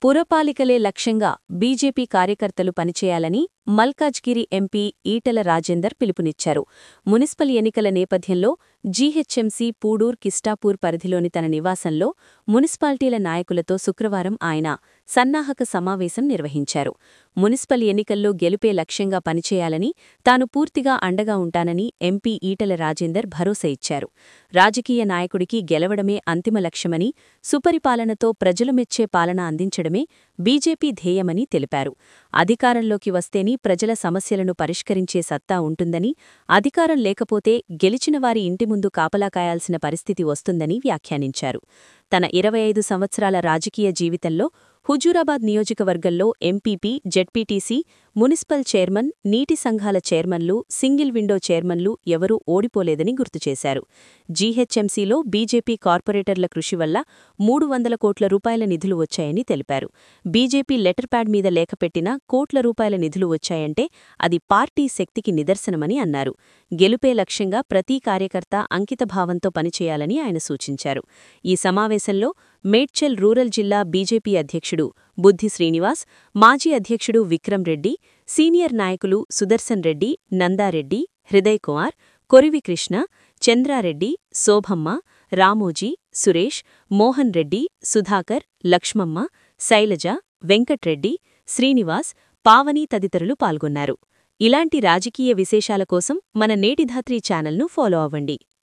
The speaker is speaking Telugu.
పురపాలికలే లక్ష్యంగా బీజేపీ కార్యకర్తలు పనిచేయాలని మల్కాజ్గిరి ఎంపీ ఈటల రాజేందర్ పిలుపునిచ్చారు మున్సిపల్ ఎన్నికల నేపథ్యంలో జీహెచ్ఎంసీ పూడూర్ కిస్టాపూర్ పరిధిలోని తన నివాసంలో మున్సిపాలిటీల నాయకులతో శుక్రవారం ఆయన సన్నాహక సమావేశం నిర్వహించారు మున్సిపల్ ఎన్నికల్లో గెలుపే లక్ష్యంగా పనిచేయాలని తాను పూర్తిగా అండగా ఉంటానని ఎంపీ ఈటల రాజేందర్ భరోసా ఇచ్చారు రాజకీయ నాయకుడికి గెలవడమే అంతిమ లక్ష్యమని సుపరిపాలనతో ప్రజలు మెచ్చే పాలన అందించడమే బీజేపీ ధ్యేయమని తెలిపారు అధికారంలోకి వస్తేని ప్రజల సమస్యలను పరిష్కరించే సత్తా ఉంటుందని అధికారం లేకపోతే గెలిచిన వారి ఇంటి ముందు కాపలా కాయాల్సిన పరిస్థితి వస్తుందని వ్యాఖ్యానించారు తన ఇరవై ఐదు సంవత్సరాల రాజకీయ జీవితంలో హుజూరాబాద్ నియోజకవర్గంలో ఎంపీపీ జెడ్పీటీసీ మున్సిపల్ చైర్మన్ నీటి సంఘాల చైర్మన్లు సింగిల్ విండో చైర్మన్లు ఎవరూ ఓడిపోలేదని గుర్తుచేశారు జీహెచ్ఎంసీలో బీజేపీ కార్పొరేటర్ల కృషి వల్ల మూడు వందల కోట్ల రూపాయల నిధులు వచ్చాయని తెలిపారు బీజేపీ లెటర్ ప్యాడ్ మీద లేఖపెట్టినా కోట్ల రూపాయల నిధులు వచ్చాయంటే అది పార్టీ శక్తికి నిదర్శనమని అన్నారు గెలుపే లక్ష్యంగా ప్రతి కార్యకర్త అంకితభావంతో పనిచేయాలని ఆయన సూచించారు ఈ సమావేశంలో మేడ్చల్ రూరల్ జిల్లా బీజేపీ అధ్యక్షుడు బుద్ధి శ్రీనివాస్ మాజీ అధ్యక్షుడు విక్రమ్ రెడ్డి సీనియర్ నాయకులు సుదర్శన్ రెడ్డి నందారెడ్డి హృదయ్ కుమార్ కొరివి కృష్ణ చంద్రారెడ్డి శోభమ్మ రామోజీ సురేష్ మోహన్ రెడ్డి సుధాకర్ లక్ష్మమ్మ శైలజ వెంకట్రెడ్డి శ్రీనివాస్ పావని తదితరులు పాల్గొన్నారు ఇలాంటి రాజకీయ విశేషాల కోసం మన నేటిధాత్రి ఛానల్ను ఫాలో అవ్వండి